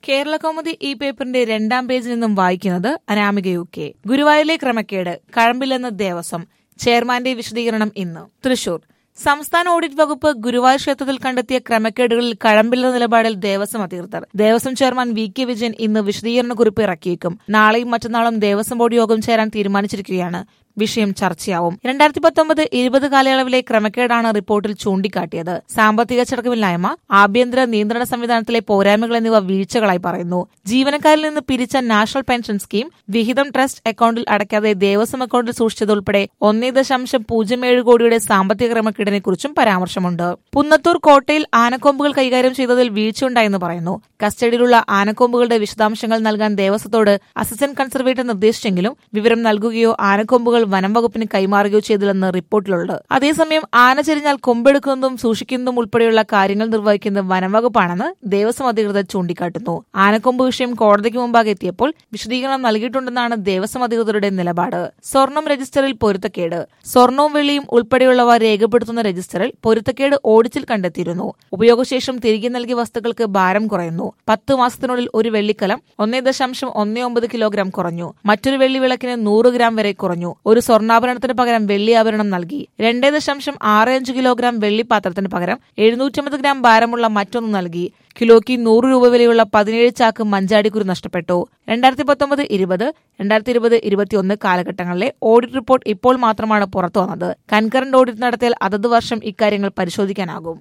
കേരള കൗമുദി ഈ പേപ്പറിന്റെ രണ്ടാം പേജിൽ നിന്നും വായിക്കുന്നത് അനാമിക യു കെ ഗുരുവായൂരിലെ ക്രമക്കേട് കഴമ്പില്ലെന്ന് ദേവസ്വം ചെയർമാന്റെ വിശദീകരണം ഇന്ന് തൃശൂർ സംസ്ഥാന ഓഡിറ്റ് വകുപ്പ് ഗുരുവായൂർ ക്ഷേത്രത്തിൽ കണ്ടെത്തിയ ക്രമക്കേടുകളിൽ കഴമ്പില്ലെന്ന നിലപാടിൽ ദേവസ്വം അധികൃതർ Devaswom chairman V K Vijayan ഇന്ന് വിശദീകരണ കുറിപ്പ് ഇറക്കിയേക്കും നാളെയും മറ്റന്നാളും ദേവസ്വം ബോർഡ് യോഗം ചേരാൻ തീരുമാനിച്ചിരിക്കുകയാണ് വിഷയം ചർച്ചയാവും രണ്ടായിരത്തി പത്തൊമ്പത് ഇരുപത് കാലയളവിലെ ക്രമക്കേടാണ് റിപ്പോർട്ടിൽ ചൂണ്ടിക്കാട്ടിയത് സാമ്പത്തിക ചടക്കമില്ലായ്മ ആഭ്യന്തര നിയന്ത്രണ സംവിധാനത്തിലെ പോരായ്മകൾ എന്നിവ വീഴ്ചകളായി പറയുന്നു ജീവനക്കാരിൽ നിന്ന് പിരിച്ച നാഷണൽ പെൻഷൻ സ്കീം വിഹിതം ട്രസ്റ്റ് അക്കൌണ്ടിൽ അടയ്ക്കാതെ ദേവസ്വം അക്കൌണ്ടിൽ സൂക്ഷിച്ചതുൾപ്പെടെ ഒന്നേ ദശാംശം പൂജ്യം ഏഴ് കോടിയുടെ സാമ്പത്തിക ക്രമക്കേടിനെ കുറിച്ചും പരാമർശമുണ്ട് പുന്നത്തൂർ കോട്ടയിൽ ആനക്കൊമ്പുകൾ കൈകാര്യം ചെയ്തതിൽ വീഴ്ചയുണ്ടായെന്ന് പറയുന്നു കസ്റ്റഡിയിലുള്ള ആനക്കൊമ്പുകളുടെ വിശദാംശങ്ങൾ നൽകാൻ ദേവസ്വത്തോട് അസിസ്റ്റന്റ് കൺസർവേറ്റർ നിർദ്ദേശിച്ചെങ്കിലും വിവരം നൽകുകയോ ആനക്കൊമ്പുകൾ വനം വകുപ്പിന് കൈമാറുകയോ ചെയ്തില്ലെന്ന് റിപ്പോർട്ടിലുണ്ട് അതേസമയം ആന ചെരിഞ്ഞാൽ കൊമ്പെടുക്കുന്നതും സൂക്ഷിക്കുന്നതും ഉൾപ്പെടെയുള്ള കാര്യങ്ങൾ നിർവഹിക്കുന്നത് വനം വകുപ്പാണെന്ന് ദേവസ്വം അധികൃതർ ചൂണ്ടിക്കാട്ടുന്നു ആനക്കൊമ്പ് വിഷയം കോടതിക്ക് മുമ്പാകെ എത്തിയപ്പോൾ വിശദീകരണം നൽകിയിട്ടുണ്ടെന്നാണ് ദേവസ്വം അധികൃതരുടെ നിലപാട് സ്വർണം രജിസ്റ്ററിൽ പൊരുത്തക്കേട് സ്വർണവും വെള്ളിയും ഉൾപ്പെടെയുള്ളവ രേഖപ്പെടുത്തുന്ന രജിസ്റ്ററിൽ പൊരുത്തക്കേട് ഓഡിറ്റിൽ കണ്ടെത്തിയിരുന്നു ഉപയോഗശേഷം തിരികെ നൽകിയ വസ്തുക്കൾക്ക് ഭാരം കുറയുന്നു പത്ത് മാസത്തിനുള്ളിൽ ഒരു വെള്ളിക്കലം ഒന്നേ ദശാംശം ഒന്നേ ഒമ്പത് കിലോഗ്രാം കുറഞ്ഞു മറ്റൊരു വെള്ളി വിളക്കിന് നൂറ് ഗ്രാം വരെ കുറഞ്ഞു ഒരു സ്വർണ്ണാഭരണത്തിന് പകരം വെള്ളി ആഭരണം നൽകി രണ്ടേ ദശാംശം ആറ് അഞ്ച് കിലോഗ്രാം വെള്ളി പാത്രത്തിന് പകരം എഴുന്നൂറ്റമ്പത് ഗ്രാം ഭാരമുള്ള മറ്റൊന്ന് നൽകി കിലോയ്ക്ക് നൂറ് രൂപ വിലയുള്ള പതിനേഴ് ചാക്ക് മഞ്ചാടിക്കുരു നഷ്ടപ്പെട്ടു രണ്ടായിരത്തി പത്തൊമ്പത് ഇരുപത് രണ്ടായിരത്തി ഇരുപത് ഇരുപത്തിയൊന്ന് കാലഘട്ടങ്ങളിലെ ഓഡിറ്റ് റിപ്പോർട്ട് ഇപ്പോൾ മാത്രമാണ് പുറത്തു വന്നത് കൺകറന്റ് ഓഡിറ്റ് നടത്തിയാൽ അതത് വർഷം ഇക്കാര്യങ്ങൾ പരിശോധിക്കാനാകും